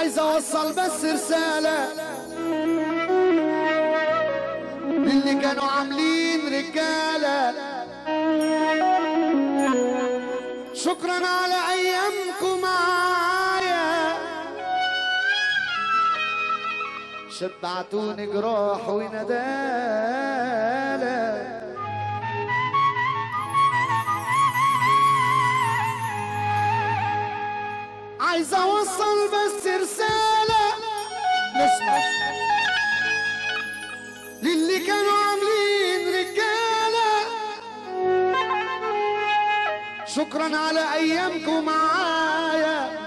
عايز اوصل بس رسالة للي كانوا عاملين رجالة شكرا على ايامكم معايا شبعتوني جراح وندالة عايز اوصل بس رسالة نسمع للي كانوا عاملين رجالة شكرا على ايامكم معايا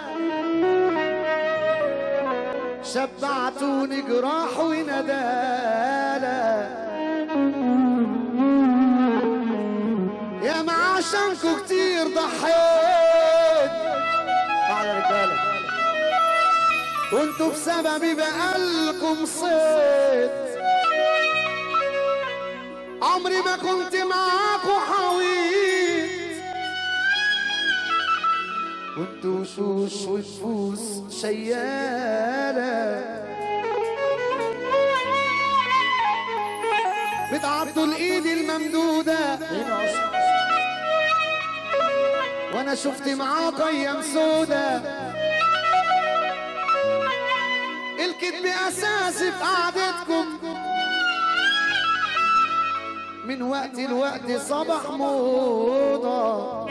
شبعتوني جراح وندالة يا ما عشانكوا كتير ضحيت على رجالة وانتوا بسببي بقالكم صيت عمري ما كنت معاكوا حويت وانتوا وشوش ونفوس شيالة بتعضوا الايد الممدودة هنا اصلا وانا شفت معاك ايام سودا الكذب اساسي في قعدتكم من وقت لوقت صبح موضة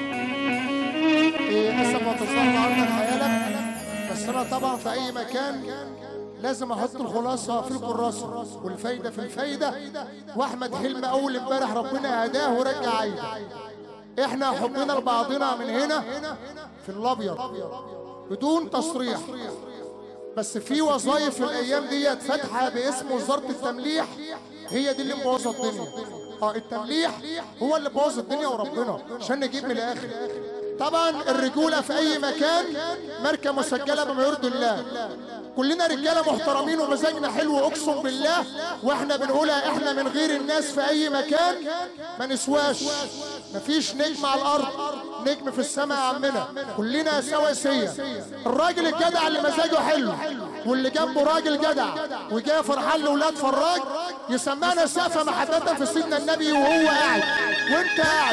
إيه، اسف وتصرف عنك خيالك بس انا طبعا في اي مكان لازم احط الخلاصه في الكراسه والفايده في الفايده واحمد حلمي اول امبارح ربنا هداه ورجع عينه احنا حبنا لبعضنا من هنا في الابيض بدون تصريح بس في وظائف في الايام ديت فاتحه باسم وزاره التمليح هي دي اللي مبوظه الدنيا اه التمليح هو اللي بوظ الدنيا وربنا عشان نجيب من الاخر طبعا الرجوله في اي مكان ماركه مسجله بما يرضي الله كلنا رجاله محترمين ومزاجنا حلو اقسم بالله واحنا بنقولها احنا من غير الناس في اي مكان ما نسواش مفيش نجم على الارض نجم في السماء يا عمنا كلنا سواسيه الراجل الجدع اللي مزاجه حلو واللي جنبه راجل جدع وجاي فرحان لاولاد فراج يسمعنا سقفه محبه في سيدنا النبي وهو قاعد وانت قاعد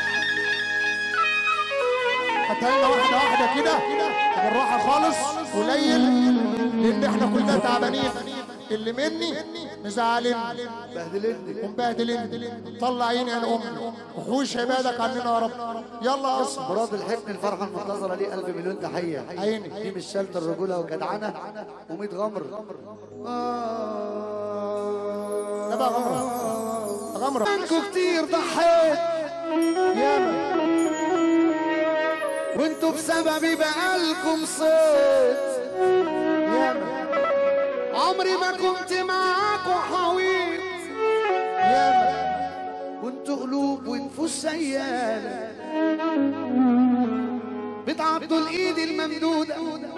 هتهينا واحده واحده كده بالراحه خالص قليل لان احنا كلنا تعبانين اللي مني مزعلني بهدلني ومبهدلني طلع عيني عن امي وحوش عبادك عننا يا رب يلا اصبر مراد الحفن الفرحة المنتظرة ليه ألف مليون تحية عيني. دي مش شلت الرجولة وجدعنة وميت غمر ده بقى غمره غمره عنكوا كتير ضحيت ياما وانتوا بسببي بقالكم صيت ياما عمري ما كنت معاكوا حويط ياما وانتوا قلوب ونفوس سيالة بتعضوا الايد الممدودة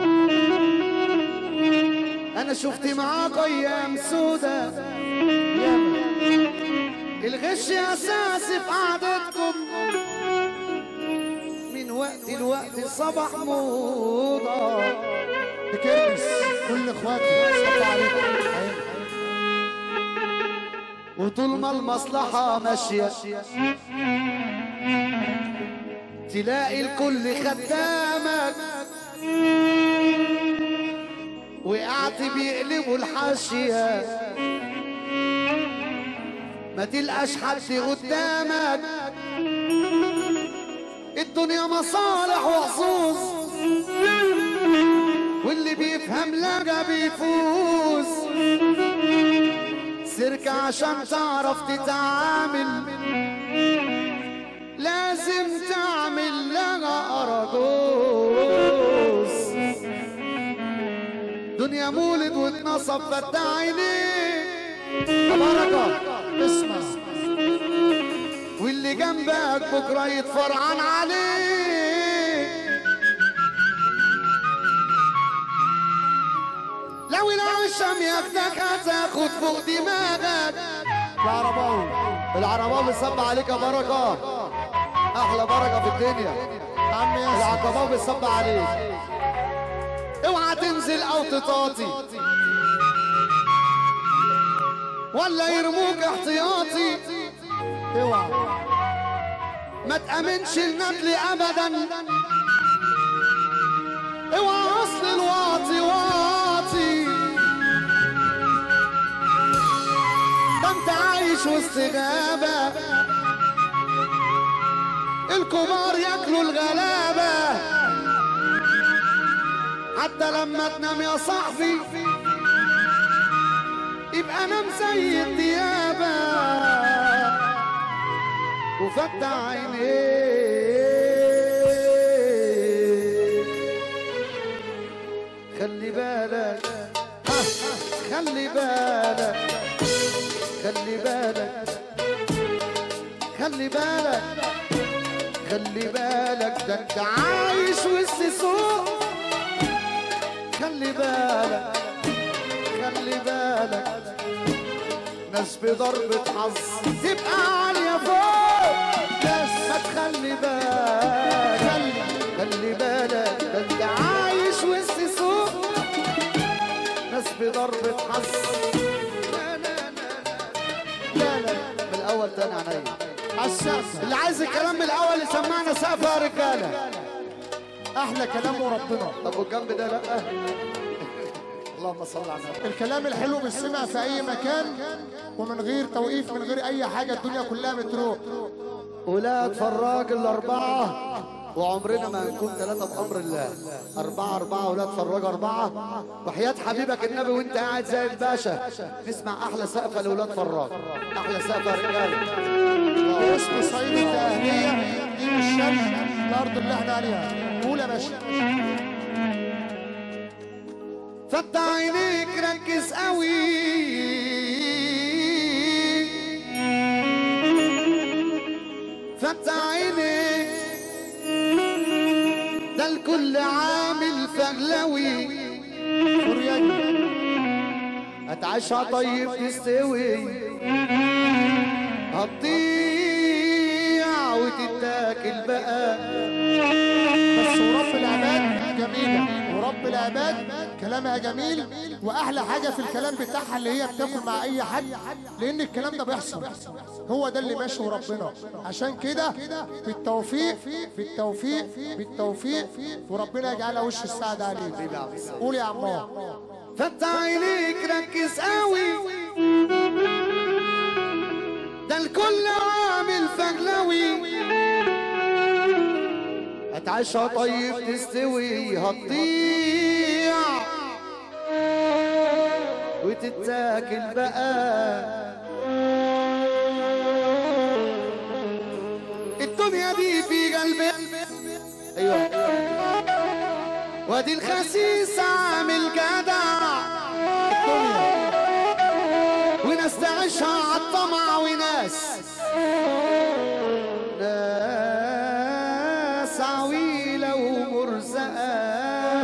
انا شفت معاك ايام سودة ياما الغش اساسي في قعدتكم من وقت لوقت صبح موضة بكرمس كل اخواتي صلى عليكم وطول ما المصلحة ماشية تلاقي الكل خدامك وقعت بيقلبوا الحاشية ما تلقاش حد قدامك الدنيا مصالح وحظوظ واللي بيفهم لقى بيفوز سيرك عشان تعرف تتعامل لازم تعمل لها أراجوز دنيا مولد واتنصب فتح عينيه بركة اسمع واللي جنبك بكرة يتفرعن عليه لو العشم ياخدك هتاخد فوق دماغك العرباوي العرباوي صب عليك يا بركة أحلى بركة في الدنيا عم ياسر العقباوي صب عليك اوعى تنزل او تطاطي ولا يرموك احتياطي اوعى ما تأمنش الندل ابدا اوعى اصل الواطي واطي ده انت عايش وسط غابة الكبار ياكلوا الغلابة حتى لما تنام يا صاحبي يبقى نام زي الديابة وفتح عينيك خلي بالك ها، خلي بالك خلي بالك خلي بالك خلي بالك ده انت عايش وسط سوق خلي بالك خلي بالك ناس بضربة حظ تبقى عالية فوق ناس ما تخلي بالك خلي بالك ده انت عايش وسط سوق ناس بضربة حظ لا لا لا لا لا لا من الأول تاني عينيا السقف اللي عايز الكلام من الأول يسمعنا سقف يا رجالة احلى كلام وربنا طب والجنب ده لا اللهم صل على النبي الكلام الحلو بيسمع في اي مكان ومن غير توقيف من غير اي حاجه الدنيا كلها بتروح ولاد فراج الأربعة وعمرنا ما هنكون ثلاثة بأمر الله أربعة أربعة ولاد فراج أربعة وحياة حبيبك النبي وأنت قاعد زي الباشا نسمع أحلى سقفة لأولاد فراج أحلى سقفة يا رجالة باسم صعيد الدهنيه دي مش شمس الارض اللي احنا عليها قول يا باشا فتح عينيك ركز قوي فتح عينيك ده الكل عامل فغلوي فريان هتعيشها طيب تستوي هتضيع وتتاكل بقى بس ورب العباد جميلة ورب العباد كلامها جميل واحلى حاجة في الكلام بتاعها اللي هي بتاكل مع اي حد لان الكلام ده بيحصل هو ده اللي ماشي وربنا عشان كده بالتوفيق بالتوفيق بالتوفيق وربنا يجعلها وش السعد عليك قول يا عمار فتح عينيك ركز قوي ده الكل عامل فغلوي هتعيشها طيب تستوي هتضيع وتتاكل بقى الدنيا دي في قلبي ايوه وادي الخسيس عامل جدع وناس تعيشها عالطمع وناس ناس عويلة ومرزقة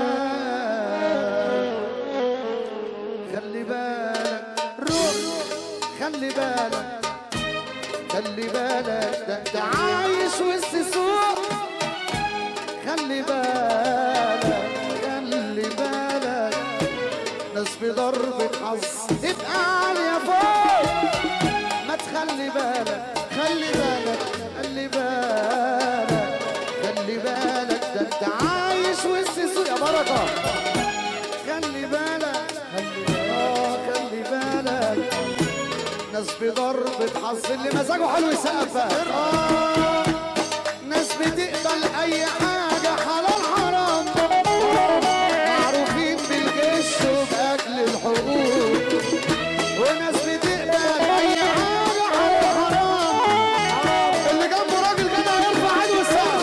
خلي بالك روح خلي بالك خلي بالك ده انت عايش وسط سوق خلي بالك خلي بالك ناس بضربة حظ تبقى عالية فوق ما تخلي بالك خلي بالك خلي بالك خلي بالك ده انت عايش وسط سوق يا بركة خلي بالك اه خلي بالك ناس بضربة حظ اللي مزاجه حلو يسقف اه ناس بتقبل اي حاجة حلال حرام معروفين بالجيش وبأكل الحقوق وناس بتقبل اي حاجة حلال حرام اللي جنبه راجل كده يرفع ايده ويسقف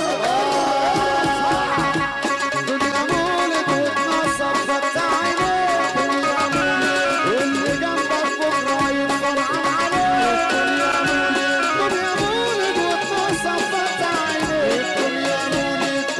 دنيا مولد واتنصب فتح عينيك دنيا مولد واللي جنبك بكره يتفرعن عليك دنيا مولد دنيا مولد واتنصب فتح عينيك دنيا مولد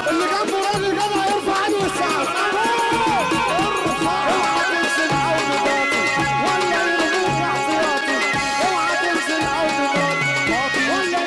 اللي جنبك